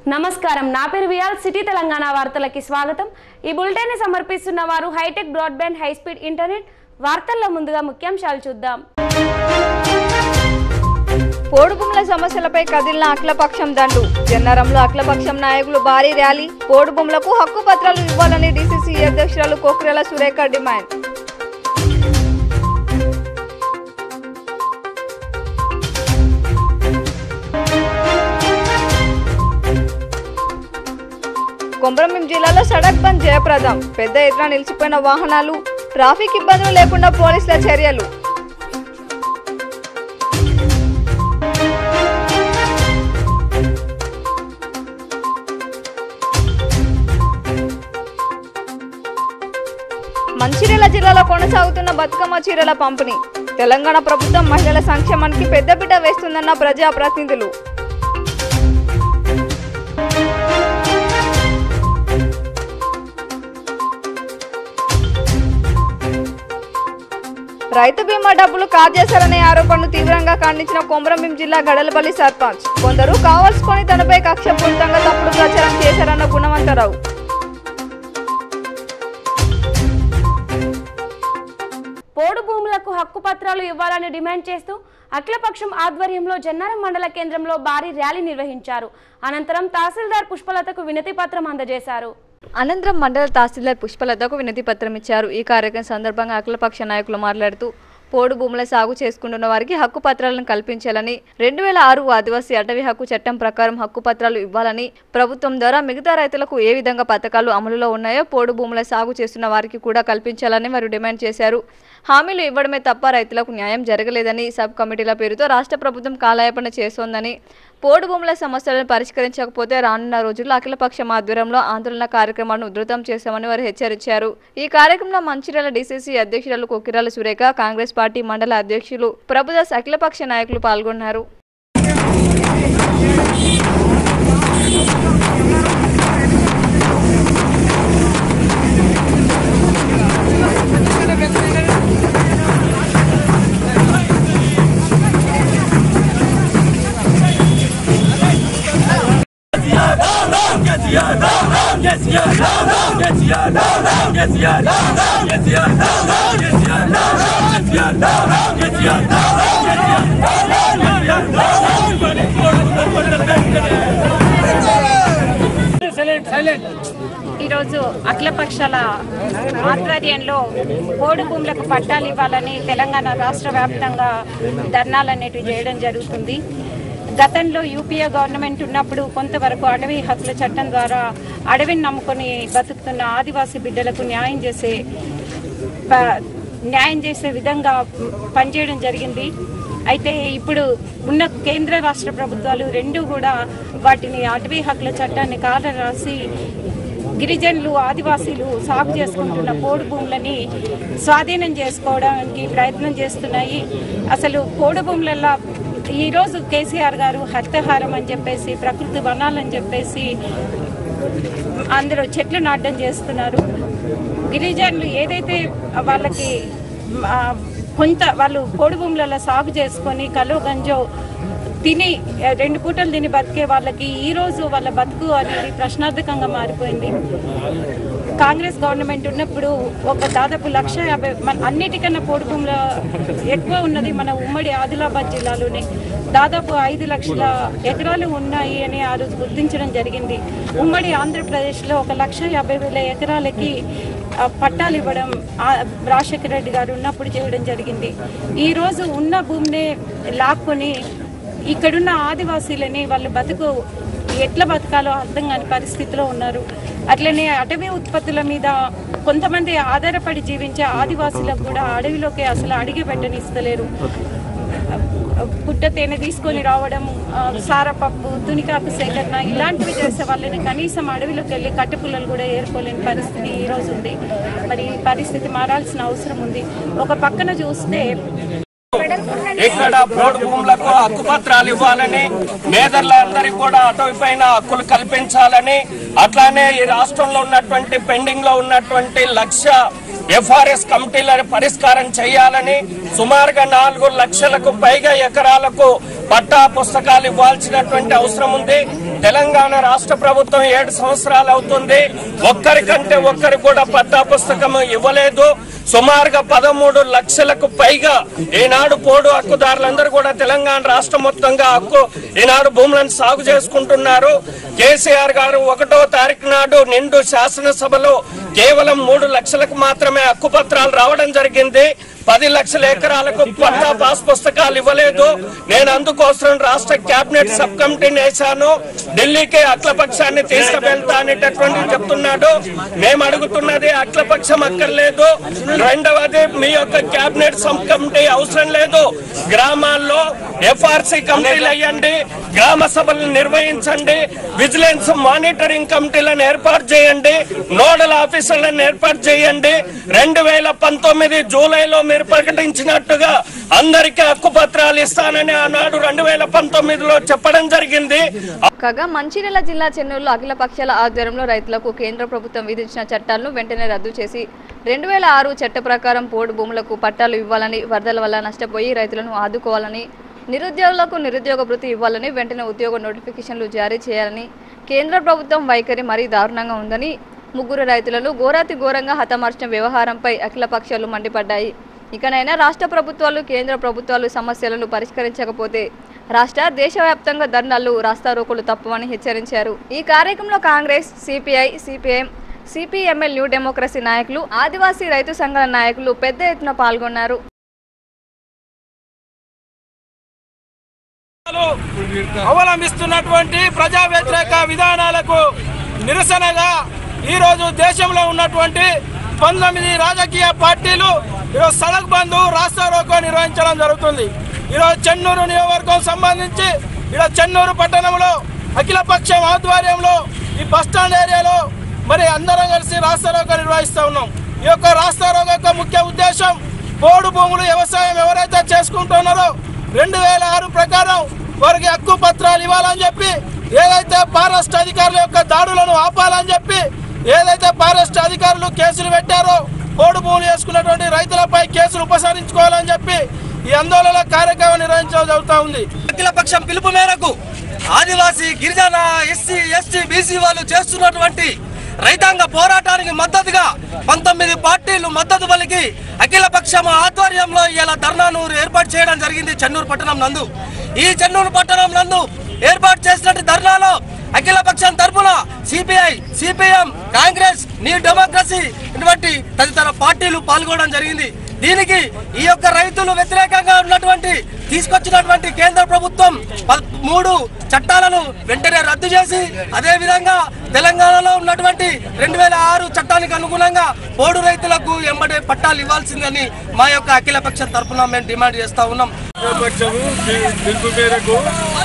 నమస్కారం నా పేరు వియాల్ సిటీ తెలంగాణ వార్తలకి స్వాగతం ఈ బులెటిన్ సమర్పిస్తున్న వారు హైటెక్ బ్రాడ్బ్యాండ్ హైస్పీడ్ ఇంటర్నెట్ వార్తల్లో ముందుగా ముఖ్యాంశాలు చూద్దాం పోడుభూముల సమస్యలపై కదిలిన అఖిలపక్షం దండు జన్నారంలో అఖిలపక్షం నాయకులు భారీ ర్యాలీ పోడుభూములకు హక్కు పత్రాలు ఇవ్వాలని డీసీసీ అధ్యక్షురాలు కోక్రెల సురేఖ డిమాండ్ కొమరంభీం జిల్లాలో సడక్ బంద్ జయప్రదం పెద్ద ఎత్తున నిలిచిపోయిన వాహనాలు ట్రాఫిక్ ఇబ్బందులు లేకుండా పోలీసుల చర్యలు మంచిర్యాల జిల్లాలో కొనసాగుతున్న బతుకమ్మ చీరల పంపిణీ తెలంగాణ ప్రభుత్వం మహిళల సంక్షేమానికి పెద్దపీట వేస్తుందన్న ప్రజాప్రతినిధులు రైతు బీమా డబ్బులు కాజేశారనే ఆరోపణను తీవ్రంగా ఖండించిన కొమరంభీం జిల్లా గడలపల్లి సర్పంచ్ కొందరు కావాల్సుకొని తనపై కక్షపూరితంగా తప్పుడు ప్రచారం చేశారన్న గుణవంతరావు పోడు భూములకు హక్కు పత్రాలు ఇవ్వాలని డిమాండ్ చేస్తూ అఖిలపక్షం ఆధ్వర్యంలో జన్నారం మండల కేంద్రంలో భారీ ర్యాలీ నిర్వహించారు అనంతరం తహసీల్దార్ పుష్పలతకు వినతి పత్రం అందజేశారు అనంతరం మండల తహసీల్దార్ పుష్పలతకు వినతి పత్రం ఇచ్చారు ఈ కార్యక్రమం సందర్భంగా అఖిలపక్ష నాయకులు మాట్లాడుతూ పోడు భూముల సాగు చేసుకుంటున్న వారికి హక్కు పత్రాలను కల్పించాలని రెండు వేల ఆరు ఆదివాసీ అటవీ హక్కు చట్టం ప్రకారం హక్కు పత్రాలు ఇవ్వాలని ప్రభుత్వం ద్వారా మిగతా రైతులకు ఏ విధంగా పథకాలు అమలులో ఉన్నాయో పోడు భూముల సాగు చేస్తున్న వారికి కూడా కల్పించాలని వారు డిమాండ్ చేశారు హామీలు ఇవ్వడమే తప్ప రైతులకు న్యాయం జరగలేదని సబ్ కమిటీల పేరుతో రాష్ట్ర ప్రభుత్వం కాలయాపన చేస్తోందని పోడు భూముల సమస్యలను పరిష్కరించకపోతే రానున్న రోజుల్లో అఖిలపక్షం ఆధ్వర్యంలో ఆందోళన కార్యక్రమాలను ఉధృతం చేశామని వారు హెచ్చరించారు ఈ కార్యక్రమంలో మంచిర్యాల డీసీసీ అధ్యక్షురాలు కొక్కిరాల సురేఖ కాంగ్రెస్ పార్టీ మండల అధ్యక్షులు ప్రభుదాస్ అఖిలపక్ష నాయకులు పాల్గొన్నారు ఈరోజు అఖిలపక్షాల ఆధ్వర్యంలో పోడు భూములకు పట్టాలు ఇవ్వాలని తెలంగాణ రాష్ట్ర వ్యాప్తంగా ధర్నాలు అనేటివి చేయడం జరుగుతుంది గతంలో యూపీఏ గవర్నమెంట్ ఉన్నప్పుడు కొంతవరకు అటవీ హక్కుల చట్టం ద్వారా అడవిని నమ్ముకొని బతుకుతున్న ఆదివాసీ బిడ్డలకు న్యాయం చేసే ప- న్యాయం చేసే విధంగా పనిచేయడం జరిగింది అయితే ఇప్పుడు ఉన్న కేంద్ర రాష్ట్ర ప్రభుత్వాలు రెండు కూడా వాటిని అటవీ హక్కుల చట్టాన్ని కాల రాసి గిరిజనులు ఆదివాసీలు సాగు చేసుకుంటున్న పోడు భూములని స్వాధీనం చేసుకోవడానికి ప్రయత్నం చేస్తున్నాయి అసలు పోడు భూములలో ఈరోజు కేసీఆర్ గారు హత్యహారం అని చెప్పేసి ప్రకృతి వనాలని చెప్పేసి అందరూ చెట్లు నాటడం చేస్తున్నారు గిరిజనులు ఏదైతే వాళ్ళకి ఆ, కొంత వాళ్ళు పొడి భూములలో సాగు చేసుకొని కలువ గంజో తిని ఆ, రెండు పూటలు తిని బతికే వాళ్ళకి ఈ రోజు వాళ్ళ బతుకు అనేది ప్రశ్నార్థకంగా మారిపోయింది కాంగ్రెస్ గవర్నమెంట్ ఉన్నప్పుడు ఒక దాదాపు లక్ష యాభై మన అన్నిటికన్నా పొడి భూముల ఎక్కువ ఉన్నది మన ఉమ్మడి ఆదిలాబాద్ జిల్లాలోనే దాదాపు ఐదు లక్షల ఎకరాలు ఉన్నాయి అని ఆ రోజు గుర్తించడం జరిగింది ఉమ్మడి ఆంధ్రప్రదేశ్లో ఒక లక్ష యాభై వేల ఎకరాలకి ఆ, పట్టాలు ఇవ్వడం ఆ, రాజశేఖర రెడ్డి గారు ఉన్నప్పుడు చేయడం జరిగింది ఈ రోజు ఉన్న భూమినే లాక్కొని ఇక్కడున్న ఆదివాసీలని వాళ్ళ బతుకు ఎట్లా బతకాలో అర్థం కాని పరిస్థితిలో ఉన్నారు అట్లనే అటవీ ఉత్పత్తుల మీద కొంతమంది ఆధారపడి జీవించే ఆదివాసులకు కూడా అడవిలోకి అసలు అడిగి పెట్టనిస్తలేరు పుట్ట తేనె తీసుకొని రావడం ఆ, సారపప్పు తునికాకు సేకరణ ఇలాంటివి చేసే వాళ్ళని కనీసం అడవిలోకి వెళ్ళి కట్టెపుల్లలు కూడా ఏరుకోలేని పరిస్థితి ఈ రోజు ఉంది మరి ఈ పరిస్థితి మారాల్సిన అవసరం ఉంది ఒక పక్కన చూస్తే ఇక్కడ పోడు భూములకు హక్కు పత్రాలు ఇవ్వాలని మేధర్లందరికీ కూడా అటవీ పైన హక్కులు కల్పించాలని అట్లానే ఈ రాష్ట్రంలో ఉన్నటువంటి పెండింగ్ లో ఉన్నటువంటి లక్ష ఎఫ్ఆర్ఎస్ కమిటీలను పరిష్కారం చేయాలని సుమారుగా నాలుగు లక్షలకు పైగా ఎకరాలకు పట్టా పుస్తకాలు ఇవ్వాల్సినటువంటి అవసరం ఉంది తెలంగాణ రాష్ట్ర ప్రభుత్వం ఏడు సంవత్సరాలు అవుతుంది ఒక్కరికంటే ఒక్కరికి కూడా పట్టా పుస్తకం ఇవ్వలేదు సుమారుగా పదమూడు లక్షలకు పైగా ఈనాడు పోడు హక్కుదారులందరూ కూడా తెలంగాణ రాష్ట్రం మొత్తంగా హక్కు ఈనాడు భూములను సాగు చేసుకుంటున్నారు కేసీఆర్ గారు ఒకటో తారీఖు నాడు నిండు శాసనసభలో కేవలం మూడు లక్షలకు మాత్రమే హక్కు పత్రాలు రావడం జరిగింది పది లక్షల ఎకరాలకు పట్టా పాస్ పుస్తకాలు ఇవ్వలేదు నేను అందుకోసం రాష్ట్ర కేబినెట్ సబ్ కమిటీని వేశాను ఢిల్లీకి అఖిలపక్షాన్ని తీసుకువెళ్తా అనేటటువంటి చెప్తున్నాడు మేము అడుగుతున్నది అఖిలపక్షం అక్కర్లేదు రెండవది మీ యొక్క కేబినెట్ సబ్ కమిటీ అవసరం లేదు గ్రామాల్లో ఎఫ్ఆర్సీ కమిటీలు అయ్యండి గ్రామ సభలు నిర్వహించండి విజిలెన్స్ మానిటరింగ్ కమిటీలను ఏర్పాటు చేయండి నోడల్ ఆఫీసర్లను ఏర్పాటు చేయండి రెండు వేల పంతొమ్మిది జూలైలో మీరు ప్రకటించినట్టుగా అందరికీ హక్కు పత్రాలు ఇస్తానని ఆనాడు రెండు వేల పంతొమ్మిదిలో చెప్పడం జరిగింది కాగా మంచిర్యాల జిల్లా చెన్నూరులో అఖిల పక్షాల ఆధ్వర్యంలో రైతులకు కేంద్ర ప్రభుత్వం విధించిన చట్టాలను వెంటనే రద్దు చేసి రెండు వేల ఆరు చట్ట ప్రకారం పోడు భూములకు పట్టాలు ఇవ్వాలని వరదల వల్ల నష్టపోయి రైతులను ఆదుకోవాలని నిరుద్యోగులకు నిరుద్యోగ భృతి ఇవ్వాలని వెంటనే ఉద్యోగ నోటిఫికేషన్లు జారీ చేయాలని కేంద్ర ప్రభుత్వం వైఖరి మరీ దారుణంగా ఉందని ముగ్గురు రైతులను ఘోరాతి ఘోరంగా హతమార్చిన వ్యవహారంపై అఖిల పక్షాలు మండిపడ్డాయి ఇకనైనా రాష్ట్ర ప్రభుత్వాలు కేంద్ర ప్రభుత్వాలు సమస్యలను పరిష్కరించకపోతే రాష్ట్ర దేశవ్యాప్తంగా ధర్నాలు రాస్తారోకోలు తప్పవని హెచ్చరించారు ఈ కార్యక్రమంలో Congress C P I C P M C P M L new democracy నాయకులు ఆదివాసీ రైతు సంఘాల నాయకులు పెద్ద ఎత్తున పాల్గొన్నారు అవలంబిస్తున్నటువంటి ప్రజా వ్యతిరేక విధానాలకు నిరసనగా ఈరోజు దేశంలో ఉన్నటువంటి పంతొమ్మిది రాజకీయ పార్టీలు ఈరోజు సడక్ బంద్ రాస్తా రోకో నిర్వహించడం జరుగుతుంది ఈరోజు చెన్నూరు నియోజకవర్గం సంబంధించి ఈరోజు చెన్నూరు పట్టణంలో అఖిలపక్షం ఆధ్వర్యంలో ఈ బస్టాండ్ ఏరియాలో మరి అందరం కలిసి రాస్తా రోకో నిర్వహిస్తూ ఉన్నాం ఈ యొక్క రాస్తా రోకో యొక్క ముఖ్య ఉద్దేశం పోడు భూములు వ్యవసాయం ఎవరైతే చేసుకుంటున్నారో రెండు వేల ఆరు ప్రకారం వారికి హక్కు పత్రాలు ఇవ్వాలని చెప్పి ఏదైతే ఫారెస్ట్ అధికారుల యొక్క దాడులను ఆపాలని చెప్పి ఏదైతే ఫారెస్ట్ అధికారులు కేసులు పెట్టారో పోడు భూములు చేసుకున్నటువంటి రైతులపై కేసులు ఉపసంహరించుకోవాలని చెప్పి ఈ ఆందోళన కార్యక్రమం నిర్వహించడం జరుగుతూ ఉంది అఖిల పక్షం పిలుపు మేరకు ఆదివాసీ గిరిజన ఎస్సీ ఎస్టీ బీసీ వాళ్ళు చేస్తున్నటువంటి రైతాంగ పోరాటానికి మద్దతుగా పంతొమ్మిది పార్టీలు మద్దతు పలికి అఖిల పక్షం ఆధ్వర్యంలో ఇలా ధర్నాను ఏర్పాటు చేయడం జరిగింది చెన్నూరు పట్టణం నందు ఈ చెన్నూరు పట్టణం నందు ఏర్పాటు చేసినట్టు ధర్నాలో అఖిల పక్షం తరపున C P I C P M Congress new democracy ఇటువంటి తదితర పార్టీలు పాల్గొనడం జరిగింది దీనికి ఈ యొక్క రైతులు వ్యతిరేకంగా ఉన్నటువంటి తీసుకొచ్చినటువంటి కేంద్ర ప్రభుత్వం ప- మూడు చట్టాలను వెంటనే రద్దు చేసి అదే విధంగా తెలంగాణలో ఉన్నటువంటి రెండు వేల ఆరు చట్టానికి అనుగుణంగా పోడు రైతులకు ఎంబడే పట్టాలు ఇవ్వాల్సిందని మా యొక్క అఖిల పక్షం తరపున మేము డిమాండ్ చేస్తా ఉన్నాం పక్షము పిలుపు మేరకు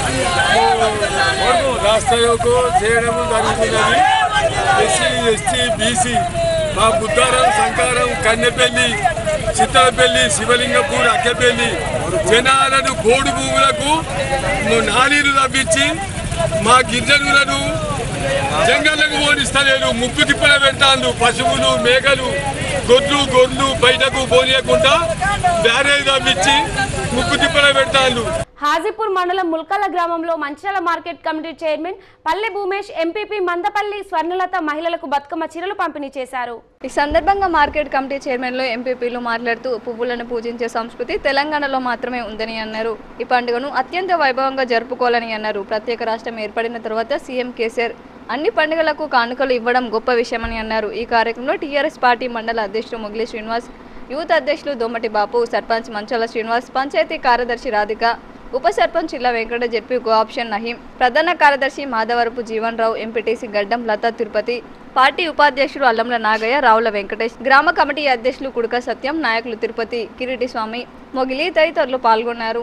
వరకు రాష్ట్రాలకు చేయడం జరుగుతున్నది ఎస్సీ ఎస్టీ బీసీ మా బుద్ధారం సంకారం కన్నెపల్లి చిత్తలపల్లి శివలింగపూర్ అక్కపల్లి జనాలను కోడి భూములకు నాలీలు తప్పించి మా గిరిజనులను జంగళ్ళకు పోనిస్తలేరు ముక్కు తిప్పల పెడతాను పశువులు మేకలు గొడ్లు గొర్రెలు బయటకు పోనీయకుండా బ్యారేజ్ తప్పించి ముక్కు తిప్పల పెడతాను హాజీపూర్ మండలం ముల్కల గ్రామంలో మంచిర్యాల మార్కెట్ కమిటీ చైర్మన్ పల్లె భూమేష్ ఎంపీపీ మందపల్లి స్వర్ణలత మహిళలకు బతుకమ్మ చీరలు పంపిణీ చేశారు ఈ సందర్భంగా మార్కెట్ కమిటీ చైర్మన్లు ఎంపీపీలు మాట్లాడుతూ పువ్వులను పూజించే సంస్కృతి తెలంగాణలో మాత్రమే ఉందని అన్నారు ఈ పండుగను అత్యంత వైభవంగా జరుపుకోవాలని అన్నారు ప్రత్యేక రాష్ట్రం ఏర్పడిన తర్వాత సీఎం కేసీఆర్ అన్ని పండుగలకు కానుకలు ఇవ్వడం గొప్ప విషయమని అన్నారు ఈ కార్యక్రమంలో టీఆర్ఎస్ పార్టీ మండల అధ్యక్షుడు ముగిలి శ్రీనివాస్ యూత్ అధ్యక్షులు దొమ్మటి బాపు సర్పంచ్ మంచాల శ్రీనివాస్ పంచాయతీ కార్యదర్శి రాధిక ఉప సర్పంచ్ ఇల్ల వెంకట జెడ్పీ గోఆప్షన్ నహీం ప్రధాన కార్యదర్శి మాధవరపు జీవన్ రావు ఎంపీటీసీ గడ్డం లతా తిరుపతి పార్టీ ఉపాధ్యక్షుడు అల్లంల నాగయ్య రావుల వెంకటేష్ గ్రామ కమిటీ అధ్యక్షులు కుడుక సత్యం నాయకులు తిరుపతి కిరీటి స్వామి మొగిలి తదితరులు పాల్గొన్నారు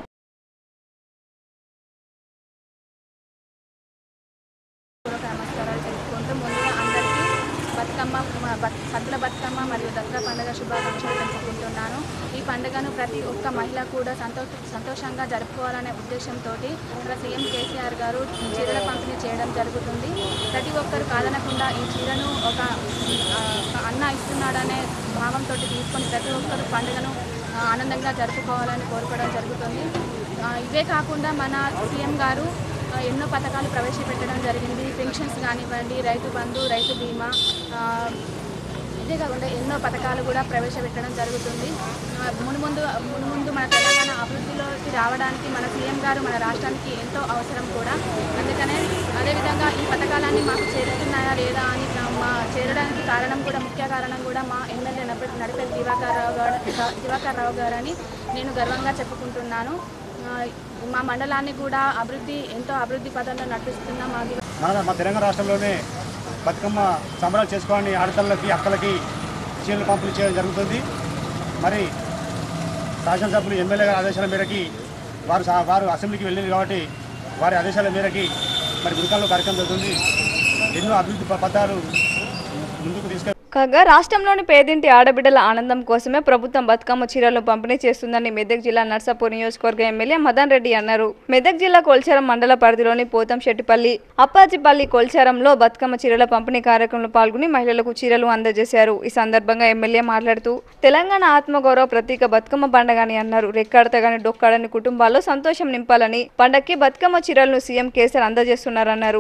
నమస్కారాలు తెలుపుకుంటూ ముందుగా అందరికీ బతుకమ్మ మ- బత్- సద్దుల బతుకమ్మ మరియు దసరా పండుగ శుభాకాంక్షలు తెలుపుకుంటున్నాను ఈ పండుగను ప్రతి ఒక్క మహిళ కూడా సంతో సంతోషంగా జరుపుకోవాలనే ఉద్దేశంతో ఇక్కడ సీఎం కేసీఆర్ గారు చీరల పంపిణీ చేయడం జరుగుతుంది ప్రతి ఒక్కరు కాదనకుండా ఈ చీరను ఒక ఆ, ఒక అన్న ఇస్తున్నాడనే భావంతో తీసుకొని ప్రతి ఒక్కరు పండుగను ఆ, ఆనందంగా జరుపుకోవాలని కోరుకోవడం జరుగుతుంది ఆ, ఇవే కాకుండా మన సీఎం గారు ఆ, ఎన్నో పథకాలు ప్రవేశపెట్టడం జరిగింది పెన్షన్స్ కానివ్వండి రైతు బంధు రైతు బీమా ఆ, ఇదే కాకుండా ఎన్నో పథకాలు కూడా ప్రవేశపెట్టడం జరుగుతుంది ఆ, మునుముందు మునుముందు మన తెలంగాణ అభివృద్ధిలోకి రావడానికి మన సీఎం గారు మన రాష్ట్రానికి ఎంతో అవసరం కూడా అందుకనే అదేవిధంగా ఈ పథకాలన్నీ మాకు చేరుతున్నాయా లేదా అని మా చేరడానికి కారణం కూడా ముఖ్య కారణం కూడా మా ఎమ్మెల్యే నడిపే నడిపేది దివాకర్ రావు గారు దివాకర్ రావు గారని నేను గర్వంగా చెప్పుకుంటున్నాను ఆ, మా మండలాన్ని కూడా అభివృద్ధి ఎంతో అభివృద్ధి పదంలో నడిపిస్తున్న మా దివ- మన మా తెలంగాణ రాష్ట్రంలోనే బతుకమ్మ సంబరాలు చేసుకోవాలని ఆడపిల్లలకి అక్కలకి చీరలు పంపిణీ చేయడం జరుగుతుంది మరి శాసనసభ్యులు ఎమ్మెల్యే గారి ఆదేశాల మేరకి వారు సా- వారు అసెంబ్లీకి వెళ్ళింది కాబట్టి వారి ఆదేశాల మేరకి మరి గురికాల్లో కార్యక్రమం జరుగుతుంది ఎన్నో అభివృద్ధి ప- పథకాలు ముందుకు తీసుకెళ్తారు కాగా రాష్ట్రంలోని పేదింటి ఆడబిడ్డల ఆనందం కోసమే ప్రభుత్వం బతుకమ్మ చీరలు పంపిణీ చేస్తుందని మెదక్ జిల్లా నర్సాపూర్ నియోజకవర్గ ఎమ్మెల్యే మదన్ రెడ్డి అన్నారు మెదక్ జిల్లా కొల్చారం మండల పరిధిలోని పోతం శెట్టిపల్లి అప్పాజిపల్లి కొల్చారంలో బతుకమ్మ చీరల పంపిణీ కార్యక్రమంలో పాల్గొని మహిళలకు చీరలు అందజేశారు ఈ సందర్భంగా ఎమ్మెల్యే మాట్లాడుతూ తెలంగాణ ఆత్మగౌరవ ప్రతీక బతుకమ్మ పండగని అన్నారు రెక్కాడతగాని డొక్కాడని కుటుంబాల్లో సంతోషం నింపాలని పండక్కి బతుకమ్మ చీరలను సీఎం కేసీఆర్ అందజేస్తున్నారన్నారు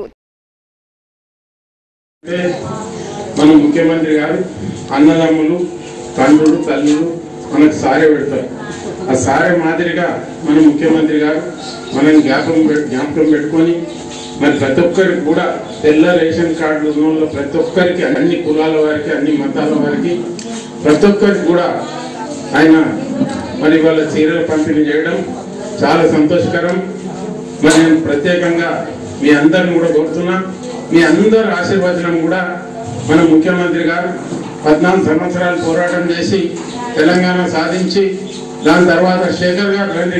అంటే మన ముఖ్యమంత్రి గారు అన్నదమ్ములు తండ్రులు తల్లులు మనకు సారే పెడతారు ఆ సారే మాదిరిగా మన ముఖ్యమంత్రి గారు మనం జ్ఞాపకం పెట్- జ్ఞాపకం పెట్టుకొని మరి ప్రతి ఒక్కరికి కూడా తెల్ల రేషన్ కార్డు ఉన్న వాళ్ళు ప్రతి ఒక్కరికి అన్ని కులాల వారికి అన్ని మతాల వారికి ప్రతి ఒక్కరికి కూడా ఆయన మరి వాళ్ళ చీరలు పంపిణీ చేయడం చాలా సంతోషకరం మరి నేను ప్రత్యేకంగా మీ అందరిని కూడా కోరుతున్నా మీ అందరి ఆశీర్వచనం కూడా మన ముఖ్యమంత్రి గారు పద్నాలుగు సంవత్సరాలు పోరాటం చేసి తెలంగాణ సాధించి దాని తర్వాత శేఖర్ గారు రండి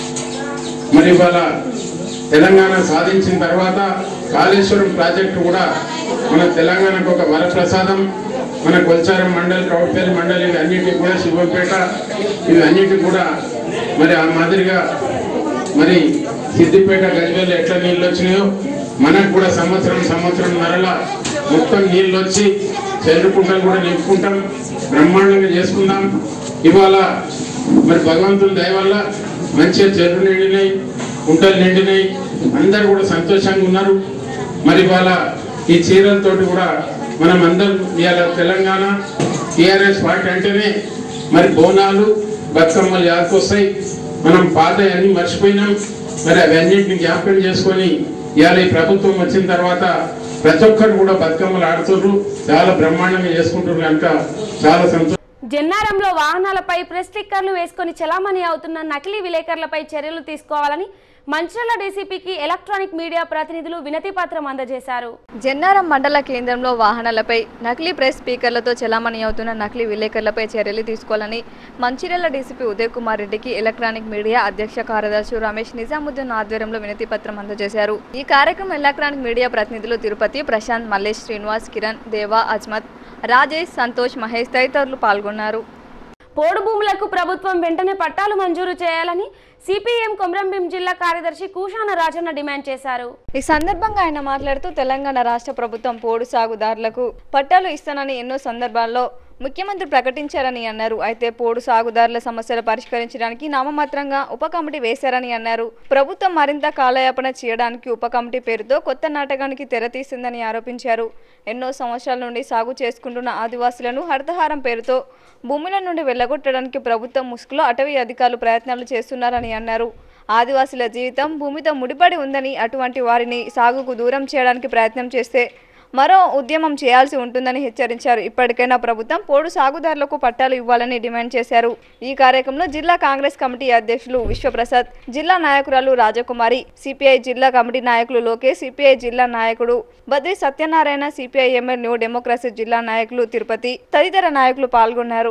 మరి ఇవాళ తెలంగాణ సాధించిన తర్వాత కాళేశ్వరం ప్రాజెక్టు కూడా మన తెలంగాణకు ఒక వరప్రసాదం మన కొల్చారం మండలి కౌట్పల్లి మండలి ఇవి అన్నిటికి కూడా శివంపేట ఇవి అన్నిటికి కూడా మరి ఆ మాదిరిగా మరి సిద్దిపేట గజ్వేల్ ఎట్లా నీళ్ళు వచ్చినాయో మనకు కూడా సంవత్సరం సంవత్సరం నరల మొత్తం నీళ్ళు వచ్చి చెరుకుంటలు కూడా నింపుకుంటాం బ్రహ్మాండంగా చేసుకుందాం ఇవాళ మరి భగవంతుని దయ వల్ల మంచిగా చెరువు నిండినాయి కుంటలు నిండినాయి అందరు కూడా సంతోషంగా ఉన్నారు మరి ఇవాళ ఈ చీరలతోటి కూడా మనం అందరం ఇవాళ తెలంగాణ టీఆర్ఎస్ పార్టీ అంటేనే మరి బోనాలు బతుకమ్మలు యాదకొస్తాయి మనం పాత అన్ని మర్చిపోయినాం మరి అవన్నింటిని జ్ఞాపకం చేసుకొని ఇవాళ ఈ ప్రభుత్వం వచ్చిన తర్వాత ప్రతి ఒక్కరు కూడా బతుకమ్మలు ఆడుతున్నారు చాలా బ్రహ్మాండంగా చేసుకుంటారు కనుక చాలా సంతోషం జన్నారంలో వాహనాలపై ప్రెస్ స్టిక్కర్లు వేసుకొని చలామణి అవుతున్న నకిలీ విలేకరులపై చర్యలు తీసుకోవాలని మంచిర్యాల డీసీపీకి ఎలక్ట్రానిక్ మీడియా ప్రతినిధులు వినతి పత్రం అందజేశారు జన్నారం మండల కేంద్రంలో వాహనాలపై నకిలీ ప్రెస్ స్పీకర్లతో చలామణి అవుతున్న నకిలీ విలేకరులపై చర్యలు తీసుకోవాలని మంచిర్యాల డీసీపీ ఉదయ్ కుమార్ రెడ్డికి ఎలక్ట్రానిక్ మీడియా అధ్యక్ష కార్యదర్శి రమేష్ నిజాముద్దీన్ ఆధ్వర్యంలో వినతి పత్రం అందజేశారు ఈ కార్యక్రమం ఎలక్ట్రానిక్ మీడియా ప్రతినిధులు తిరుపతి ప్రశాంత్ మల్లేష్ శ్రీనివాస్ కిరణ్ దేవా అజ్మత్ రాజేష్ సంతోష్ మహేష్ తదితరులు పాల్గొన్నారు పోడు భూములకు ప్రభుత్వం వెంటనే పట్టాలు మంజూరు చేయాలని సిపిఎం కొమరంభీం జిల్లా కార్యదర్శి కూషాన రాజన్న డిమాండ్ చేశారు ఈ సందర్భంగా ఆయన మాట్లాడుతూ తెలంగాణ రాష్ట్ర ప్రభుత్వం పోడు సాగుదారులకు పట్టాలు ఇస్తానని ఎన్నో సందర్భాల్లో ముఖ్యమంత్రి ప్రకటించారని అన్నారు అయితే పోడు సాగుదారుల సమస్యలు పరిష్కరించడానికి నామమాత్రంగా ఉప కమిటీ వేశారని అన్నారు ప్రభుత్వం మరింత కాలయాపన చేయడానికి ఉప కమిటీ పేరుతో కొత్త నాటకానికి తెరతీసిందని ఆరోపించారు ఎన్నో సంవత్సరాల నుండి సాగు చేసుకుంటున్న ఆదివాసులను హరితహారం పేరుతో భూముల నుండి వెళ్లగొట్టడానికి ప్రభుత్వం ముసుగులో అటవీ అధికారులు ప్రయత్నాలు చేస్తున్నారని అన్నారు ఆదివాసుల జీవితం భూమితో ముడిపడి ఉందని అటువంటి వారిని సాగుకు దూరం చేయడానికి ప్రయత్నం చేస్తే మరో ఉద్యమం చేయాల్సి ఉంటుందని హెచ్చరించారు ఇప్పటికైనా ప్రభుత్వం పోడు సాగుదారులకు పట్టాలు ఇవ్వాలని డిమాండ్ చేశారు ఈ కార్యక్రమంలో జిల్లా కాంగ్రెస్ కమిటీ అధ్యక్షులు విశ్వప్రసాద్ జిల్లా నాయకురాలు రాజకుమారి సిపిఐ జిల్లా కమిటీ నాయకులు లోకేష్ సిపిఐ జిల్లా నాయకుడు Badri Satyanarayana C P I M L new democracy జిల్లా నాయకులు తిరుపతి తదితర నాయకులు పాల్గొన్నారు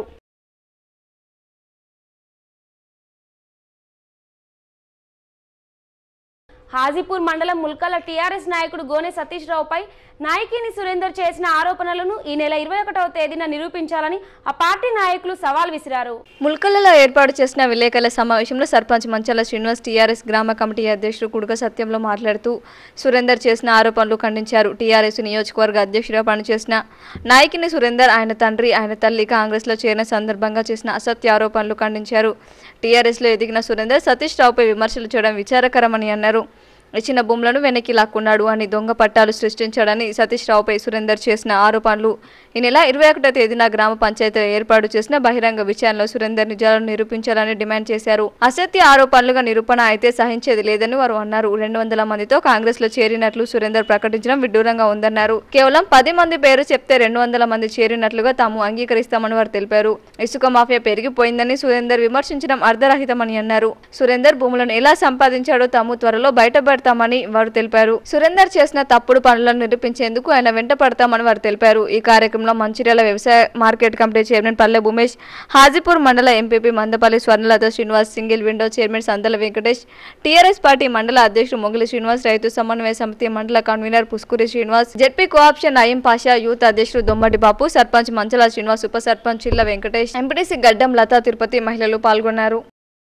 హాజీపూర్ మండలం ముల్కల టీఆర్ఎస్ నాయకుడు గోనె సతీష్ రావుపై నాయకిని సురేందర్ చేసిన ఆరోపణలను ఈ నెల ఇరవై ఒకటవ తేదీన నిరూపించాలని ఆ పార్టీ నాయకులు సవాల్ విసిరారు ముల్కలలో ఏర్పాటు చేసిన విలేకరుల సమావేశంలో సర్పంచ్ మంచాల శ్రీనివాస్ టీఆర్ఎస్ గ్రామ కమిటీ అధ్యక్షుడు కుడుక సత్యంలో మాట్లాడుతూ సురేందర్ చేసిన ఆరోపణలు ఖండించారు టీఆర్ఎస్ నియోజకవర్గ అధ్యక్షుడిగా పనిచేసిన నాయకిని సురేందర్ ఆయన తండ్రి ఆయన తల్లి కాంగ్రెస్లో చేరిన సందర్భంగా చేసిన అసత్య ఆరోపణలు ఖండించారు టీఆర్ఎస్లో ఎదిగిన సురేందర్ సతీష్ రావుపై విమర్శలు చేయడం విచారకరమని అన్నారు ఇచ్చిన భూములను వెనక్కి లాక్కున్నాడు అని దొంగ పట్టాలు సృష్టించాడని సతీష్ రావుపై సురేందర్ చేసిన ఆరోపణలు ఈ నెల ఇరవై ఒకటో తేదీన గ్రామ పంచాయతీలో ఏర్పాటు చేసిన బహిరంగ విషయాల్లో సురేందర్ నిజాలను నిరూపించాలని డిమాండ్ చేశారు అసత్య ఆరోపణలుగా నిరూపణ అయితే సహించేది లేదని వారు అన్నారు రెండు వందల మందితో కాంగ్రెస్ లో చేరినట్లు సురేందర్ ప్రకటించడం విడ్డూరంగా ఉందన్నారు కేవలం పది మంది పేరు చెప్తే రెండు వందల మంది చేరినట్లుగా తాము అంగీకరిస్తామని వారు తెలిపారు ఇసుక మాఫియా పెరిగిపోయిందని సురేందర్ విమర్శించడం అర్ధరహితమని అన్నారు సురేందర్ భూములను ఎలా సంపాదించాడో తాము త్వరలో బయటపడతామని వారు తెలిపారు సురేందర్ చేసిన తప్పుడు పనులను నిరూపించేందుకు ఆయన వెంట పడతామని వారు తెలిపారు ఈ కార్యక్రమంలో మంచిర్యాల వ్యవసాయ మార్కెట్ కమిటీ చైర్మన్ పల్లె భూమేష్ హాజీపూర్ మండల M P P Mandapalli Swarnalatha Srinivas single window chairman Sandala Venkatesh T R S party మండల అధ్యక్షుడు మొగిలి శ్రీనివాస్ రైతు సమన్వయ సమితి మండల convener Puskuri Srinivas Z P cooption Nayeem Pasha youth అధ్యక్షుడు దొమ్మటి బాపు సర్పంచ్ మంచల శ్రీనివాస్ ఉప సర్పంచ్ చిల్ల వెంకటేష్ ఎంపీటీసీ గడ్డం లతా తిరుపతి మహిళలు పాల్గొన్నారు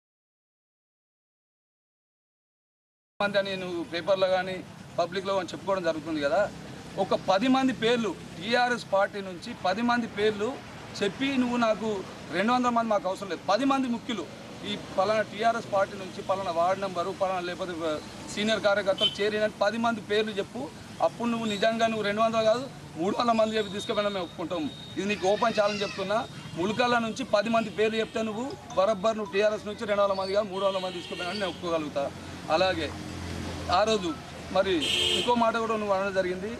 మంది అని నువ్వు పేపర్లో కానీ పబ్లిక్లో కానీ చెప్పుకోవడం జరుగుతుంది కదా ఒక పది మంది పేర్లు టీఆర్ఎస్ పార్టీ నుంచి పది మంది పేర్లు చెప్పి నువ్వు నాకు రెండు వందల మంది మాకు అవసరం లేదు పది మంది ముఖ్యులు ఈ పలానా టీఆర్ఎస్ పార్టీ నుంచి పలానా వార్డు నెంబరు పలానా లేకపోతే సీనియర్ కార్యకర్తలు చేరిన పది మంది పేర్లు చెప్పు అప్పుడు నువ్వు నిజంగా నువ్వు రెండు వందలు కాదు మూడు వందల మంది చెప్పి తీసుకుపోయినా మేము ఒప్పుకుంటాం ఇది నీకు ఓపెన్ ఛాలెంజ్ చెప్తున్నా ములకాల నుంచి పది మంది పేర్లు చెప్తే నువ్వు బరబ్బర్ నువ్వు టీఆర్ఎస్ నుంచి రెండు వందల మంది కాదు మూడు వందల మంది తీసుకుపోయినా నేను ఒప్పుకోగలుగుతా అలాగే ఆ రోజు మరి ఇంకో మాట కూడా నువ్వు అనడం జరిగింది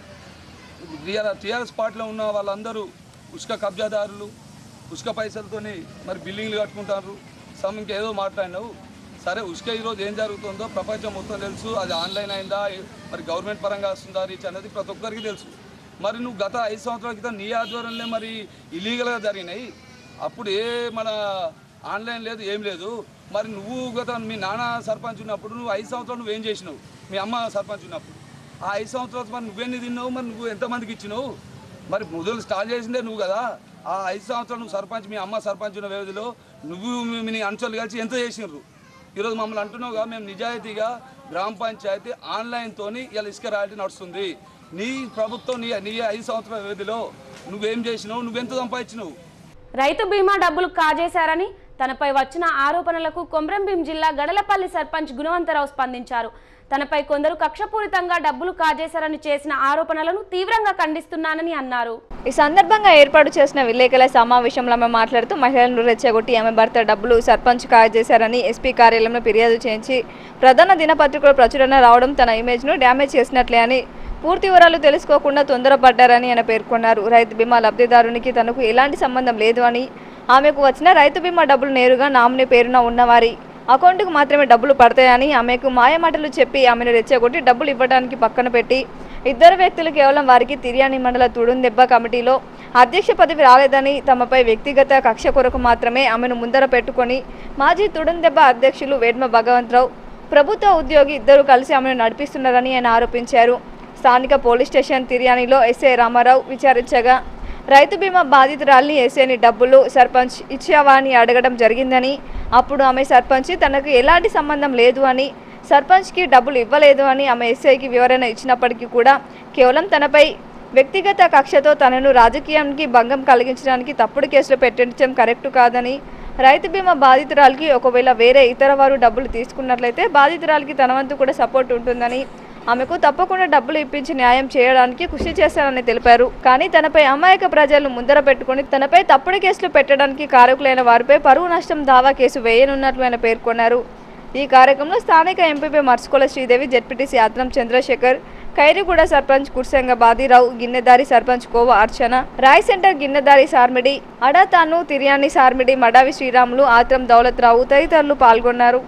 టీఆర్ టీఆర్ఎస్ పార్టీలో ఉన్న వాళ్ళందరూ ఉష్క కబ్జాదారులు ఉష్క పైసలతోని మరి బిల్డింగ్లు కట్టుకుంటారు సమ్ ఇంకేదో మాట్లాడినావు సరే ఉష్క ఈరోజు ఏం జరుగుతుందో ప్రపంచం మొత్తం తెలుసు అది ఆన్లైన్ అయిందా మరి గవర్నమెంట్ పరంగా వస్తుందా రీచ్ అనేది ప్రతి ఒక్కరికి తెలుసు మరి నువ్వు గత ఐదు సంవత్సరాల క్రితం నీ ఆధ్వర్యంలో మరి ఇలీగల్గా జరిగినాయి అప్పుడు ఏ మన ఆన్లైన్ లేదు ఏం లేదు మరి నువ్వు గత మీ నాన్న సర్పంచ్ ఉన్నప్పుడు నువ్వు ఐదు సంవత్సరాలు నువ్వేం చేసినావు మీ అమ్మ సర్పంచ్ ఉన్నప్పుడు ఆ ఐదు సంవత్సరాలు మరి నువ్వెన్ని తిన్నావు మరి నువ్వు ఎంతమందికి ఇచ్చినావు మరి మొదలు స్టార్ట్ చేసిందే నువ్వు కదా ఆ ఐదు సంవత్సరాలు నువ్వు సర్పంచ్ మీ అమ్మ సర్పంచ్ ఉన్న వ్యవధిలో నువ్వు మీ- మీ అంచెలు కలిసి ఎంత చేసినారు ఈరోజు మమ్మల్ని అంటున్నావుగా మేము నిజాయితీగా గ్రామ పంచాయతీ ఆన్లైన్తోని ఇలా ఇసుక రాయల్టీ నడుస్తుంది నీ ప్రభుత్వం నీ నీ ఐదు సంవత్సరాల వ్యవధిలో నువ్వేం చేసినావు నువ్వెంత సంపాదించినావు రైతు బీమా డబ్బులు కాజేశారని తనపై వచ్చిన ఆరోపణలకు కొమ్రంభీం జిల్లా గడలపల్లి సర్పంచ్ గుణవంతరావు స్పందించారు తనపై కొందరు కక్షపూరితంగా డబ్బులు కాజేశారని చేసిన ఆరోపణలను తీవ్రంగా ఖండిస్తున్నానని అన్నారు ఈ సందర్భంగా ఏర్పాటు చేసిన విలేకరుల సమావేశంలో ఆమె మాట్లాడుతూ మహిళలను రెచ్చగొట్టి ఆమె భర్త డబ్బులు సర్పంచ్ చేశారని ఎస్పీ కార్యాలయంలో ఫిర్యాదు చేయించి ప్రధాన దినపత్రికలో ప్రచురణ రావడం తన ఇమేజ్ను డ్యామేజ్ చేసినట్లే అని పూర్తి వివరాలు తెలుసుకోకుండా తొందరపడ్డారని ఆయన పేర్కొన్నారు రైతు బీమా లబ్ధిదారునికి తనకు ఎలాంటి సంబంధం లేదు అని ఆమెకు వచ్చిన రైతు బీమా డబ్బులు నేరుగా నామినీ పేరున ఉన్నవారి అకౌంట్కు మాత్రమే డబ్బులు పడతాయని ఆమెకు మాయమాటలు చెప్పి ఆమెను రెచ్చగొట్టి డబ్బులు ఇవ్వడానికి పక్కన పెట్టి ఇద్దరు వ్యక్తులు కేవలం వారికి తిర్యాని మండల తుడుందెబ్బ కమిటీలో అధ్యక్ష పదవి రాలేదని తమపై వ్యక్తిగత కక్ష కొరకు మాత్రమే ఆమెను ముందర పెట్టుకొని మాజీ తుడుందెబ్బ అధ్యక్షులు వేడ్మ భగవంతరావు ప్రభుత్వ ఉద్యోగి ఇద్దరు కలిసి ఆమెను నడిపిస్తున్నారని ఆయన ఆరోపించారు స్థానిక పోలీస్ స్టేషన్ తిర్యానిలో ఎస్ఐ రామారావు విచారించగా రైతు బీమా బాధితురాల్ని ఎస్ఐని డబ్బులు సర్పంచ్ ఇచ్చావా అని అడగడం జరిగిందని అప్పుడు ఆమె సర్పంచ్ తనకు ఎలాంటి సంబంధం లేదు అని సర్పంచ్కి డబ్బులు ఇవ్వలేదు అని ఆమె ఎస్ఐకి వివరణ ఇచ్చినప్పటికీ కూడా కేవలం తనపై వ్యక్తిగత కక్షతో తనను రాజకీయానికి భంగం కలిగించడానికి తప్పుడు కేసులు పెట్టించడం కరెక్ట్ కాదని రైతు బీమా బాధితురాలకి ఒకవేళ వేరే ఇతర వారు డబ్బులు తీసుకున్నట్లయితే బాధితురాలకి తన వంతు కూడా సపోర్ట్ ఉంటుందని ఆమెకు తప్పకుండా డబ్బులు ఇప్పించి న్యాయం చేయడానికి కృషి చేశానని తెలిపారు కానీ తనపై అమాయక ప్రజలు ముందర పెట్టుకుని తనపై తప్పుడు కేసులు పెట్టడానికి కారకులైన వారిపై పరువు నష్టం దావా కేసు వేయనున్నట్లు ఆయన పేర్కొన్నారు ఈ కార్యక్రమంలో స్థానిక M P P Marchukola Sridevi Z P T C Athram Chandrashekar Khairiguda sarpanch Kursanga Badirao Ginnedari sarpanch Kova Archana Rai centre Ginnedari Sarmidi అడాతాను తిర్యాని సార్మిడి మడావి శ్రీరాములు ఆత్రం దౌలత్ రావు తదితరులు పాల్గొన్నారు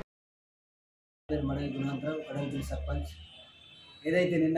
పేరు మడవి గుణవంతరావు కడవపల్లి సర్పంచ్ ఏదైతే నిన్న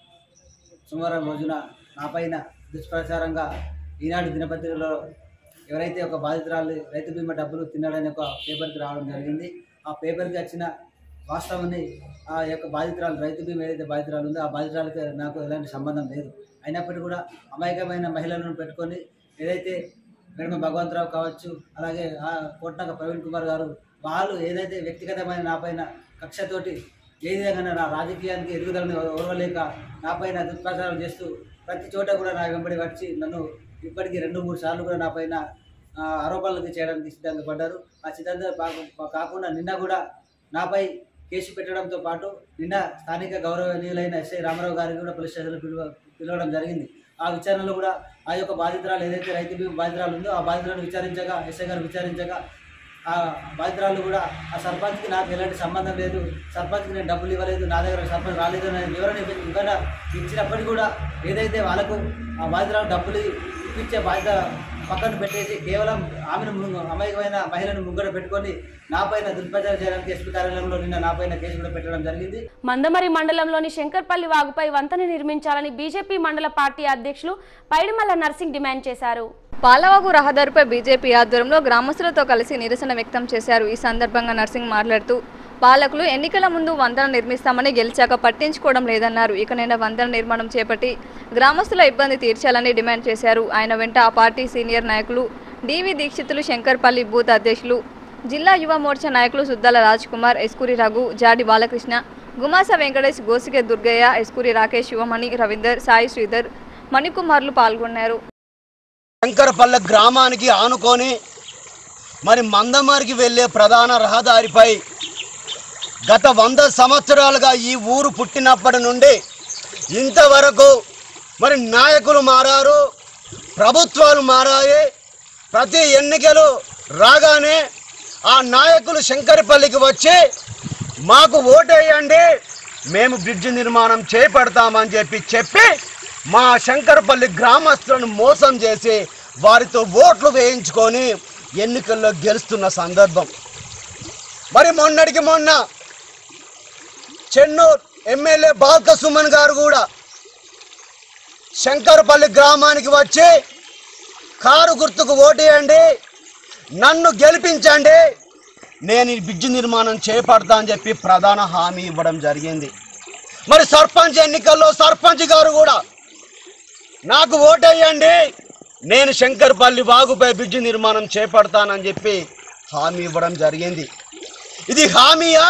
సోమవారం రోజున నా పైన దుష్ప్రచారంగా ఈనాడు దినపత్రికలో ఎవరైతే ఒక బాధితురాలు రైతు బీమా డబ్బులు తిన్నాడని ఒక పేపర్కి రావడం జరిగింది ఆ పేపర్కి వచ్చిన వాస్తవాన్ని ఆ యొక్క బాధితురాలు రైతు బీమా ఏదైతే బాధితురాలు ఉందో ఆ బాధితురాలకి నాకు ఎలాంటి సంబంధం లేదు అయినప్పటికీ కూడా అమాయకమైన మహిళలను పెట్టుకొని ఏదైతే మేడం భగవంతరావు కావచ్చు అలాగే ఆ కోట్నక ప్రవీణ్ కుమార్ గారు వాళ్ళు ఏదైతే వ్యక్తిగతమైన నా పైన కక్షతోటి ఏ విధంగా నా రాజకీయానికి ఎదుగుదలను ఓర్వలేక నా పైన దుష్ప్రచారం చేస్తూ ప్రతి చోట కూడా నా వెంబడి వచ్చి నన్ను ఇప్పటికీ రెండు మూడు సార్లు కూడా నా పైన ఆ, ఆరోపణలు చేయడానికి సిద్ధంగా పడ్డారు ఆ సిద్ధాంతం పా- కాకుండా నిన్న కూడా నాపై కేసు పెట్టడంతో పాటు నిన్న స్థానిక గౌరవనీయులైన ఎస్ఐ రామారావు గారికి కూడా పోలీస్ స్టేషన్లో పిలువ పిలవడం జరిగింది ఆ విచారణలో కూడా ఆ యొక్క బాధితురాలు ఏదైతే రైతు బీమా బాధితురాలు ఉందో ఆ బాధితులను విచారించగా ఎస్ఐ గారు విచారించగా ఆ బాధితురాలు కూడా ఆ సర్పంచ్కి నాకు ఎలాంటి సంబంధం లేదు సర్పంచ్కి నేను డబ్బులు ఇవ్వలేదు నా దగ్గర సర్పంచ్ రాలేదు అనే వివరణ ఇవ్వ- వివరణ ఇచ్చినప్పటికీ కూడా ఏదైతే వాళ్ళకు ఆ బాధితురాలు డబ్బులు ఇప్పించే బాధ్యత పక్కన పెట్టేసి కేవలం ఆమెను ము- అమాయకమైన మహిళను ముంగడ పెట్టుకొని నా పైన దుష్ప్రచారం చేయడానికి ఎస్పీ కార్యాలయంలో నిన్న నా పైన కేసు కూడా పెట్టడం జరిగింది మందమరి మండలంలోని శంకర్పల్లి వాగుపై వంతెన నిర్మించాలని బీజేపీ మండల పార్టీ అధ్యక్షులు పైడిమల్ల నర్సింగ్ డిమాండ్ చేశారు పాలవాగు రహదారిపై బీజేపీ ఆధ్వర్యంలో గ్రామస్తులతో కలిసి నిరసన వ్యక్తం చేశారు ఈ సందర్భంగా నర్సింగ్ మాట్లాడుతూ పాలకులు ఎన్నికల ముందు వంతెన నిర్మిస్తామని గెలిచాక పట్టించుకోవడం లేదన్నారు ఇకనైనా వంతెన నిర్మాణం చేపట్టి గ్రామస్తుల ఇబ్బంది తీర్చాలని డిమాండ్ చేశారు ఆయన వెంట ఆ పార్టీ సీనియర్ నాయకులు డివి దీక్షితులు శంకర్పల్లి బూత్ అధ్యక్షులు జిల్లా యువ మోర్చా నాయకులు సుద్దాల రాజ్ కుమార్ ఎస్కూరి రఘు జాడి బాలకృష్ణ గుమాస వెంకటేష్ గోసికే దుర్గయ్య ఎస్కూరి రాకేష్ శివమణి రవీందర్ సాయి శ్రీధర్ మణికుమార్లు పాల్గొన్నారు శంకరపల్లె గ్రామానికి ఆనుకొని మరి మందమరికి వెళ్ళే ప్రధాన రహదారిపై గత వంద సంవత్సరాలుగా ఈ ఊరు పుట్టినప్పటి నుండి ఇంతవరకు మరి నాయకులు మారారు ప్రభుత్వాలు మారాయి ప్రతి ఎన్నికలు రాగానే ఆ నాయకులు శంకరపల్లికి వచ్చి మాకు ఓటేయండి మేము బ్రిడ్జ్ నిర్మాణం చేపడతామని చెప్పి చెప్పి మా శంకరపల్లి గ్రామస్తులను మోసం చేసి వారితో ఓట్లు వేయించుకొని ఎన్నికల్లో గెలుస్తున్న సందర్భం మరి మొన్నటికి మొన్న చెన్నూరు ఎమ్మెల్యే బాల్క సుమన్ గారు కూడా శంకరపల్లి గ్రామానికి వచ్చి కారు గుర్తుకు ఓటేయండి నన్ను గెలిపించండి నేను ఈ బ్రిడ్జ్ నిర్మాణం చేపడతా అని చెప్పి ప్రధాన హామీ ఇవ్వడం జరిగింది మరి సర్పంచ్ ఎన్నికల్లో సర్పంచ్ గారు కూడా నాకు ఓటేయండి నేను శంకర్పల్లి వాగుపై బ్రిడ్జ్ నిర్మాణం చేపడతానని చెప్పి హామీ ఇవ్వడం జరిగింది ఇది హామీయా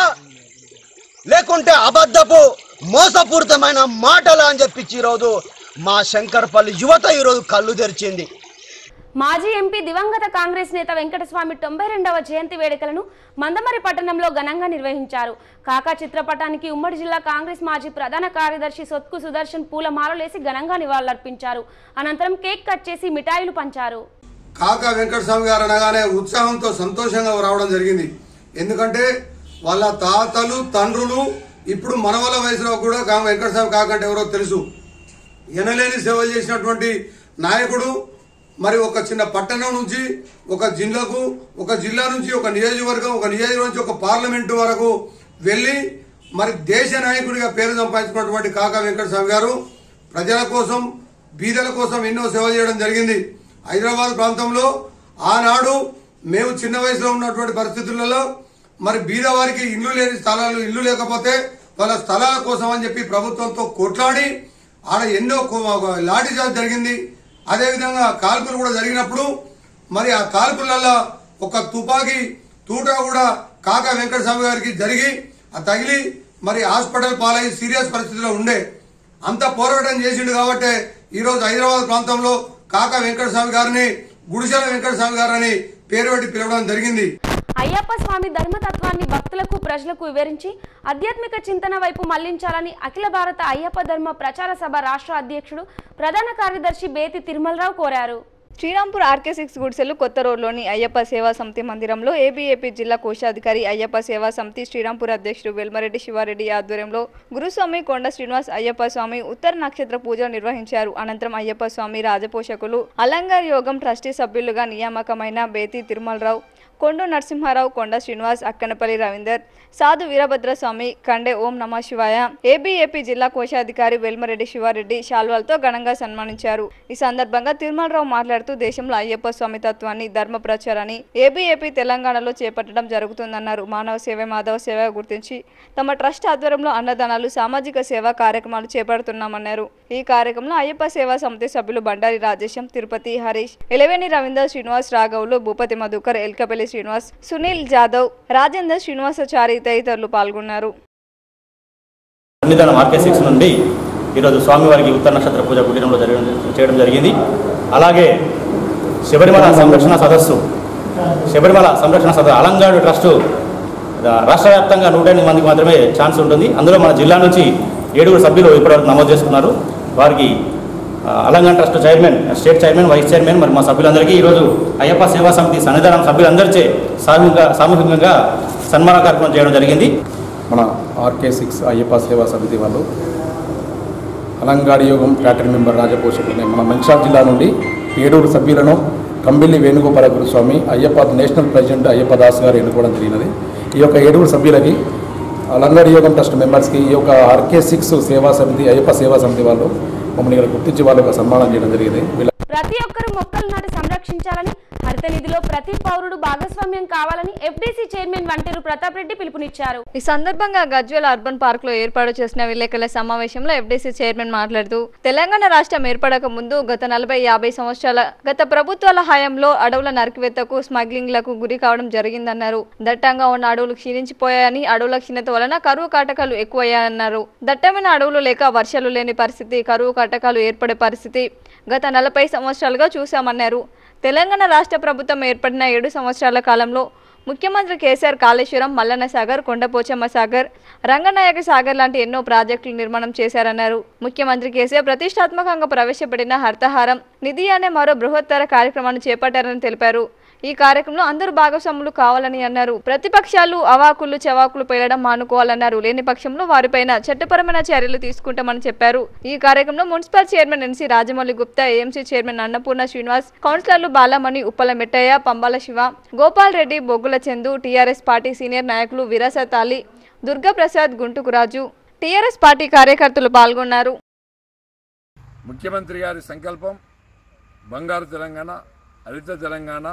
లేకుంటే అబద్ధపు మోసపూరితమైన మాటలా అని చెప్పి ఈరోజు మా శంకర్పల్లి యువత ఈరోజు కళ్ళు తెరిచింది మాజీ ఎంపీ దివంగత కాంగ్రెస్ నేత వెంకటస్వామి తొంభై రెండవ జయంతి వేడుకలను మందమరి పట్టణంలో ఘనంగా నిర్వహించారు కాకా చిత్రపటానికి ఉమ్మడి జిల్లా కాంగ్రెస్ మాజీ ప్రధాన కార్యదర్శి సొత్కు సుదర్శన్ పూలమాలలేసి ఘనంగా నివాళులర్పించారు అనంతరం కేక్ కట్ చేసి మిఠాయిలు పంచారు కాకా వెంకటస్వామి గారు అనగానే ఉత్సాహంతో సంతోషంగా రావడం జరిగింది ఎందుకంటే వాళ్ళ తాతలు తండ్రులు ఇప్పుడు మనవల వయసులో కూడా కా వెంకటస్వామి కాకంటే ఎవరో తెలుసు ఎనలేని సేవలు చేసినటువంటి నాయకుడు మరి ఒక చిన్న పట్టణం నుంచి ఒక జిల్లాకు ఒక జిల్లా నుంచి ఒక నియోజకవర్గం ఒక నియోజకవర్గం నుంచి ఒక పార్లమెంటు వరకు వెళ్ళి మరి దేశ నాయకుడిగా పేరు సంపాదించుకున్నటువంటి కాకా వెంకటస్వామి గారు ప్రజల కోసం బీదల కోసం ఎన్నో సేవ చేయడం జరిగింది హైదరాబాద్ ప్రాంతంలో ఆనాడు మేము చిన్న వయసులో ఉన్నటువంటి పరిస్థితులలో మరి బీద వారికి ఇల్లు లేని స్థలాలు ఇల్లు లేకపోతే వాళ్ళ స్థలాల కోసం అని చెప్పి ప్రభుత్వంతో కొట్లాడి ఆడ ఎన్నో కో- లాఠీ చార్జ్ జరిగింది అదేవిధంగా కాల్పులు కూడా జరిగినప్పుడు మరి ఆ కాల్పులలో ఒక తుపాకీ తూట కూడా కాకా వెంకటస్వామి గారికి జరిగి ఆ తగిలి మరి హాస్పిటల్ పాలై సీరియస్ పరిస్థితిలో ఉండే అంత పోరాటం చేసిండు కాబట్టి ఈరోజు హైదరాబాద్ ప్రాంతంలో కాకా వెంకటస్వామి గారిని గుడిసెల వెంకటస్వామి గారని పేరు పెట్టి పిలవడం జరిగింది అయ్యప్ప స్వామి ధర్మతత్వాన్ని భక్తులకు ప్రజలకు వివరించి ఆధ్యాత్మిక చింతన వైపు మళ్లించాలని అఖిల భారత అయ్యప్ప ధర్మ ప్రచార సభ రాష్ట్ర అధ్యక్షుడు ప్రధాన కార్యదర్శి బేతి తిరుమలరావు కోరారు శ్రీరాంపూర్ ఆర్కే సిక్స్ గుడిసెలు కొత్త రోడ్లోని అయ్యప్ప సేవా సమితి మందిరంలో ఏబీఏపీ జిల్లా కోశాధికారి అయ్యప్ప సేవా సమితి శ్రీరాంపూర్ అధ్యక్షుడు వెల్మరెడ్డి శివారెడ్డి ఆధ్వర్యంలో గురుస్వామి కొండ శ్రీనివాస్ అయ్యప్ప స్వామి ఉత్తర నక్షత్ర పూజలు నిర్వహించారు అనంతరం అయ్యప్ప స్వామి రాజపోషకులు అలంగార్ యోగం ట్రస్టీ సభ్యులుగా నియామకమైన బేతి తిరుమలరావు కొండు నరసింహారావు కొండ శ్రీనివాస్ అక్కనపల్లి రవీందర్ సాధు వీరభద్రస్వామి కండే ఓం నమ శివాయ ఏబీఏపీ జిల్లా కోశాధికారి వెల్మరెడ్డి శివారెడ్డి శాల్వాలతో ఘనంగా సన్మానించారు ఈ సందర్భంగా తిరుమలరావు మాట్లాడుతూ దేశంలో అయ్యప్ప స్వామి తత్వాన్ని ధర్మ ప్రచారాన్ని ఏబీఏపీ తెలంగాణలో చేపట్టడం జరుగుతుందన్నారు మానవ సేవ మాధవ సేవ గుర్తించి తమ ట్రస్ట్ ఆధ్వర్యంలో అన్నదానాలు సామాజిక సేవా కార్యక్రమాలు చేపడుతున్నామన్నారు ఈ కార్యక్రమంలో అయ్యప్ప సేవా సమితి సభ్యులు బండారి రాజేశం తిరుపతి హరీష్ ఎలవేని రవీందర్ శ్రీనివాస్ రాఘవులు భూపతి మధుకర్ ఎల్కపల్లి శ్రీనివాస్ సునీల్ జాదవ్ రాజేందర్ శ్రీనివాసాచారి తదితరులు పాల్గొన్నారు సన్నిధానం ఆర్కే సిక్స్ నుండి ఈరోజు స్వామివారికి ఉత్తర నక్షత్ర పూజ కుటీరంలో జరగడం చేయడం జరిగింది అలాగే శబరిమల సంరక్షణ సదస్సు శబరిమల సంరక్షణ సదస్సు అలంగాడు ట్రస్టు రా- రాష్ట్ర వ్యాప్తంగా నూట ఎనిమిది మందికి మాత్రమే ఛాన్స్ ఉంటుంది అందులో మన జిల్లా నుంచి ఏడుగురు సభ్యులు ఇప్పటివరకు నమోదు చేసుకున్నారు వారికి ఆ, అలంగాన్ trust chairman state chairman vice chairman మరి మా సభ్యులందరికీ ఈరోజు అయ్యప్ప సేవా సమితి సన్నిధానం సభ్యులందరిచే సామూహిక సామూహికంగా సన్మాన కార్యక్రమం చేయడం జరిగింది మన ఆర్కే సిక్స్ అయ్యప్ప సేవా సమితి వాళ్ళు అలంగాడి యోగం ఫ్యాక్టరీ మెంబర్ రాజపోషకులు మన మంచిర్యాల జిల్లా నుండి ఏడుగురు సభ్యులను కంబిల్లి వేణుగోపాల గురుస్వామి అయ్యప్ప నేషనల్ ప్రెసిడెంట్ అయ్యప్ప దాస్ గారు ఎన్నుకోవడం జరిగినది ఈ యొక్క ఏడుగురు సభ్యులకి అలంగాడి యోగం ట్రస్ట్ మెంబర్స్కి ఈ యొక్క ఆర్కే సిక్స్ సేవా సమితి అయ్యప్ప సేవా సమితి వాళ్ళు మమ్మల్ని ఇక్కడ గుర్తించి వాళ్ళకి సన్మానం చేయడం జరిగింది వీళ్ళ ప్రతి ఒక్కరూ మొక్కలు నాటి సంరక్షించాలని హరిత నిధిలో ప్రతి పౌరుడు భాగస్వామ్యం కావాలని ఎఫ్డీసీ చైర్మన్ వంటేరు ప్రతాప్ రెడ్డి పిలుపునిచ్చారు ఈ సందర్భంగా గజ్వేల్ అర్బన్ పార్క్ లో ఏర్పాటు చేసిన విలేకరుల సమావేశంలో ఎఫ్డీసీ చైర్మన్ మాట్లాడుతూ తెలంగాణ రాష్ట్రం ఏర్పడక ముందు గత నలభై యాభై సంవత్సరాల గత ప్రభుత్వాల హయాంలో అడవుల నరికివేతకు స్మగ్లింగ్లకు గురి కావడం జరిగిందన్నారు దట్టంగా ఉన్న అడవులు క్షీణించిపోయాయని అడవుల క్షీణత వలన కరువు కాటకాలు ఎక్కువయ్యాయన్నారు దట్టమైన అడవులు లేక వర్షాలు లేని పరిస్థితి కరువు కాటకాలు ఏర్పడే పరిస్థితి గత నలభై సంవత్సరాలుగా చూశామన్నారు తెలంగాణ రాష్ట్ర ప్రభుత్వం ఏర్పడిన ఏడు సంవత్సరాల కాలంలో ముఖ్యమంత్రి కేసీఆర్ కాళేశ్వరం మల్లన్న సాగర్ కొండపోచమ్మ సాగర్ రంగనాయక సాగర్ లాంటి ఎన్నో ప్రాజెక్టులు నిర్మాణం చేశారన్నారు ముఖ్యమంత్రి కేసీఆర్ ప్రతిష్టాత్మకంగా ప్రవేశపెట్టిన హర్తహారం నిధి అనే మరో బృహత్తర కార్యక్రమాన్ని చేపట్టారని తెలిపారు ఈ కార్యక్రమంలో అందరూ భాగస్వాములు కావాలని అన్నారు ప్రతిపక్షాలు అవాకులు చవాకులు పేలడం మానుకోవాలన్నారు లేని పక్షంలో వారిపైన చట్టపరమైన చర్యలు తీసుకుంటామని చెప్పారు ఈ కార్యక్రమంలో municipal chairman N C Rajamouli Gupta A M C chairman Annapurna Srinivas కౌన్సిలర్లు బాలమణి ఉప్పల మెట్టయ్య పంబాల శివ గోపాల్ రెడ్డి బొగ్గుల చందు టీఆర్ఎస్ పార్టీ సీనియర్ నాయకులు విరాసత్ అలీ దుర్గాప్రసాద్ గుంటుకురాజు టీఆర్ఎస్ పార్టీ కార్యకర్తలు పాల్గొన్నారు ముఖ్యమంత్రి గారి సంకల్పం బంగారు తెలంగాణ హరిత తెలంగాణ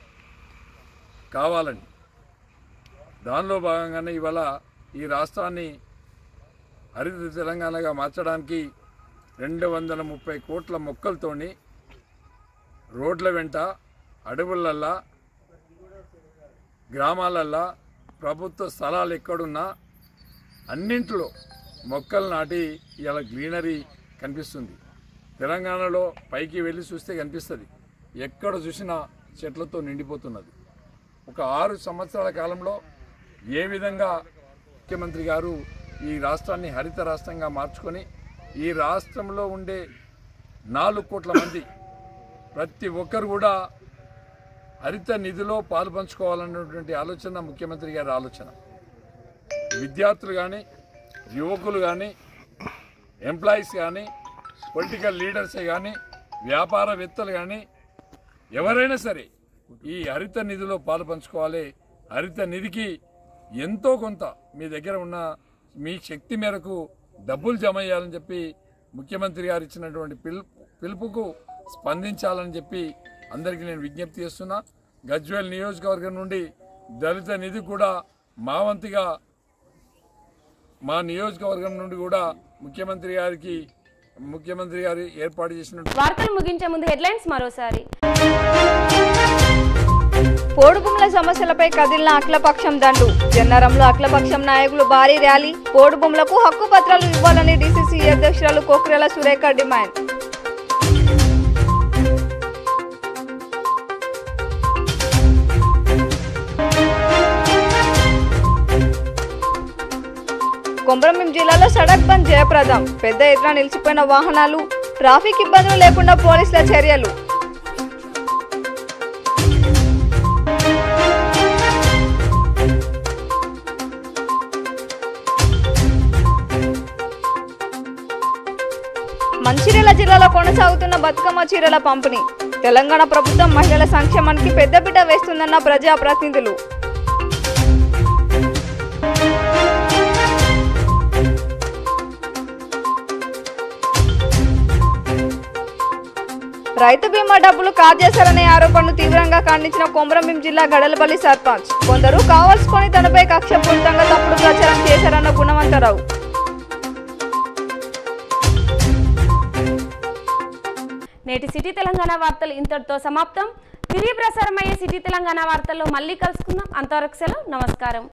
కావాలని దానిలో భాగంగానే ఇవాళ ఈ రాష్ట్రాన్ని హరిత తెలంగాణగా మార్చడానికి రెండు వందల ముప్పై కోట్ల మొక్కలతోని రోడ్ల వెంట అడవులల్లా గ్రామాలల్లా ప్రభుత్వ స్థలాలు ఎక్కడున్నా అన్నింటిలో మొక్కలు నాటి ఇవాళ గ్రీనరీ కనిపిస్తుంది తెలంగాణలో పైకి వెళ్ళి చూస్తే కనిపిస్తుంది ఎక్కడ చూసినా చెట్లతో నిండిపోతున్నది ఒక ఆరు సంవత్సరాల కాలంలో ఏ విధంగా ముఖ్యమంత్రి గారు ఈ రాష్ట్రాన్ని హరిత రాష్ట్రంగా మార్చుకొని ఈ రాష్ట్రంలో ఉండే నాలుగు కోట్ల మంది ప్రతి ఒక్కరు కూడా హరిత నిధిలో పాలు పంచుకోవాలన్నటువంటి ఆలోచన ముఖ్యమంత్రి గారి ఆలోచన విద్యార్థులు కానీ యువకులు కానీ ఎంప్లాయీస్ కానీ పొలిటికల్ లీడర్సే కానీ వ్యాపారవేత్తలు కానీ ఎవరైనా సరే ఈ హరిత నిధిలో పాలు పంచుకోవాలి హరిత నిధికి ఎంతో కొంత మీ దగ్గర ఉన్న మీ శక్తి మేరకు డబ్బులు జమ చేయాలని చెప్పి ముఖ్యమంత్రి గారు ఇచ్చినటువంటి పిలుపు పిలుపుకు స్పందించాలని చెప్పి అందరికీ నేను విజ్ఞప్తి చేస్తున్నా గజ్వేల్ నియోజకవర్గం నుండి దళిత నిధి కూడా మా వంతుగా మా నియోజకవర్గం నుండి కూడా ముఖ్యమంత్రి గారికి ముఖ్యమంత్రి గారు ఏర్పాటు చేసిన వార్తలు ముగించే ముందు హెడ్లైన్స్ మరోసారి పోడుభూముల సమస్యలపై కదిలిన అఖిలపక్షం దండు జన్నారంలో అఖిలపక్షం నాయకులు భారీ ర్యాలీ పోడుభూములకు హక్కు పత్రాలు ఇవ్వాలని డీసీసీ అధ్యక్షురాలు కోక్రెల సురేఖ డిమాండ్ కొమరంభీం జిల్లాలో సడక్ బంద్ జయప్రదం పెద్ద ఎత్తున నిలిచిపోయిన వాహనాలు ట్రాఫిక్ ఇబ్బందులు లేకుండా పోలీసుల చర్యలు మంచిర్యాల జిల్లాలో కొనసాగుతున్న బతుకమ్మ చీరల పంపిణీ తెలంగాణ ప్రభుత్వం మహిళల సంక్షేమానికి పెద్దపీట వేస్తుందన్న ప్రజాప్రతినిధులు రైతు బీమా డబ్బులు కాజేశారనే ఆరోపణలు తీవ్రంగా ఖండించిన కొమరంభీం జిల్లా గడలపల్లి సర్పంచ్ కొందరు కావాల్సుకొని తనపై కక్షపూరితంగా తప్పుడు ప్రచారం చేశారన్న గుణవంతరావు నేటి సిటీ తెలంగాణ వార్తలు ఇంతటితో సమాప్తం తిరిగి ప్రసారమయ్యే సిటీ తెలంగాణ వార్తల్లో మళ్ళీ కలుసుకుందాం అంతవరకు సెలవు నమస్కారం